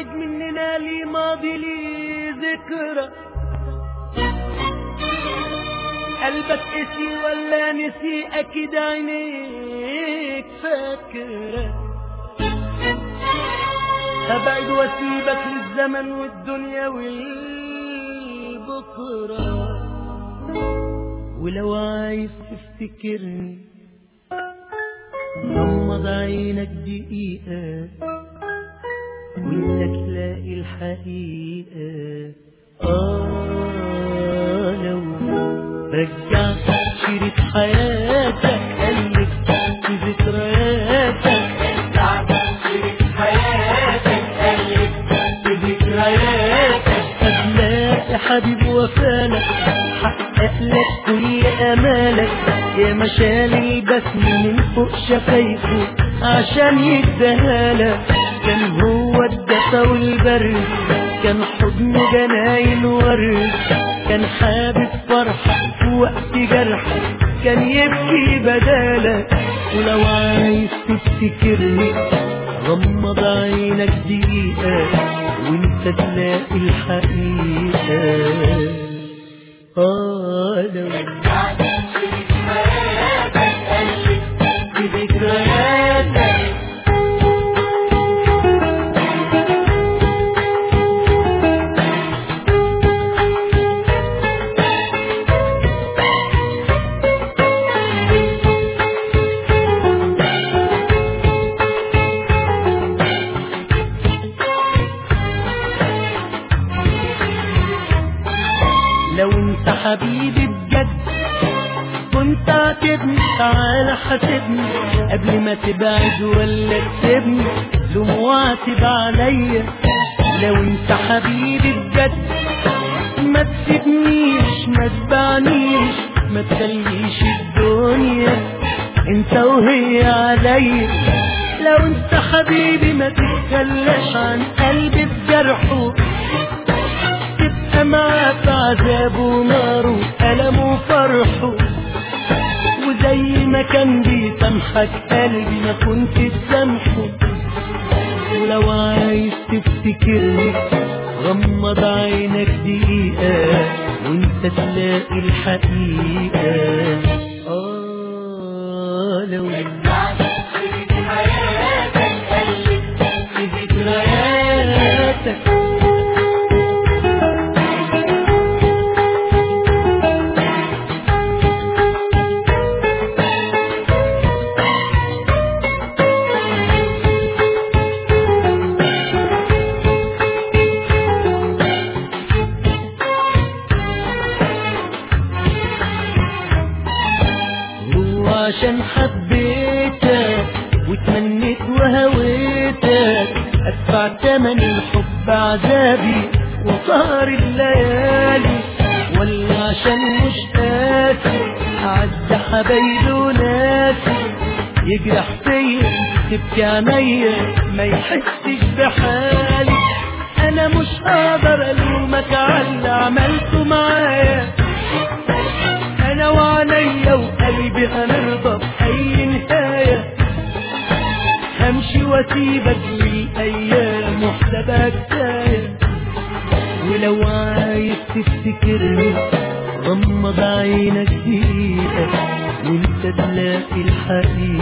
واحد مننا ليه ماضي ليه ذكرى قلبك قسي ولا نسي اكيد عينيك فاكرة هبعد واسيبك للزمن والدنيا والبكرة ولو عايز تفتكرني غمض عينك دقيقة وانت تلاقي الحقيقة آه لو رجعت شريط حياتك قلب في ذكرياتك رجعت شريط حياتك قلب في ذكرياتك هتلاقي حبيب وفالك حقق لك كل امالك يا مشال البسم من فوق شفايفه عشان يديهالك كان هو الدفا والبرد كان حضن جناين ورد كان حابب فرحة في وقت جرحك كان يبكي بدالك ولو عايز تفتكرني غمض عينك دقيقة وانت تلاقي الحقيقة آه لو في ذكرياتك لو انت حبيبي بجد كنت عاتبني تعالى حاسبني قبل ما تبعد ولا تسيبني لوم واعتب عليا لو انت حبيبي بجد ما تسيبنيش ما تبعنيش ما تخليش الدنيا انت وهي عليا لو انت حبيبي ما تتخلاش عن قلبي بجرحه تبقى معاك عذاب ونار وألم وفرحه وزي ما كان بيسامحك قلبي ما كنت تسامحه ولو عايز تفتكرني غمض عينك دقيقة وانت تلاقي الحقيقة آه لو في ذكرياتك هو عشان حبيتك وتمنيت وهويتك ادفع تمن الحب عذابي وسهر الليالي ولا عشان مش قاسي اعز حبايبي وناسي يجرح فيا تبكي عينيا ما يحسش بحالي انا مش هقدر الومك على اللي عملته معايا انا وعليا وقلبي هنرضى باي نهايه همشي واسيبك للايام وحسابها كفايه ولو عايز تفتكرني غمض عينك دقيقه وانت تلاقي الحقيقه